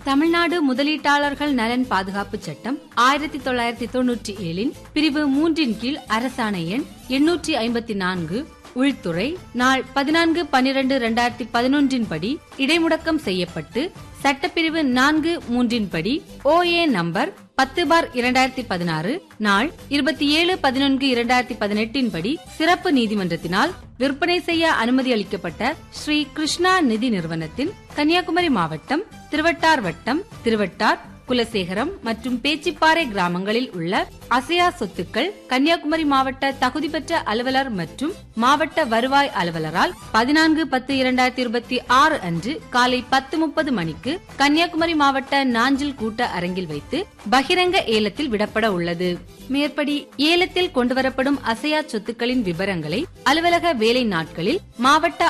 தமிழ்நாடு முதலீட்டாளர்கள் நலன் பாதுகாப்பு சட்டம் ஆயிரத்தி தொள்ளாயிரத்தி தொன்னூற்றி ஏழின் பிரிவு மூன்றின் கீழ் அரசாணை எண் எண்ணூற்றி ஐம்பத்தி நான்கு உள்துறை நாள் பதினான்கு பனிரெண்டு இரண்டாயிரத்தி பதினொன்றின் படி இடைமுடக்கம் செய்யப்பட்டு சட்டப்பிரிவு நான்கு மூன்றின் படி ஓஏ நம்பர் பத்து பார் இரண்டாயிரத்தி பதினாறு நாள் இருபத்தி ஏழு பதினொன்று இரண்டாயிரத்தி பதினெட்டின் படி சிறப்பு நீதிமன்றத்தினால் விற்பனை செய்ய அனுமதி அளிக்கப்பட்ட ஸ்ரீ கிருஷ்ணா நிதி நிறுவனத்தின் கன்னியாகுமரி மாவட்டம் திருவட்டார் வட்டம் திருவட்டார் குலசேகரம் மற்றும் பேச்சிப்பாறை கிராமங்களில் உள்ள அசையா சொத்துக்கள் கன்னியாகுமரி மாவட்ட தகுதி பெற்ற அலுவலர் மற்றும் மாவட்ட வருவாய் அலுவலரால் பதினான்கு பத்து இரண்டாயிரத்தி இருபத்தி ஆறு அன்று காலை பத்து முப்பது மணிக்கு கன்னியாகுமரி மாவட்ட நாஞ்சில் கூட்ட அரங்கில் வைத்து பகிரங்க ஏலத்தில் விடப்பட உள்ளது மேற்படி ஏலத்தில் கொண்டுவரப்படும் அசையா சொத்துக்களின் விவரங்களை அலுவலக வேலை நாட்களில் மாவட்ட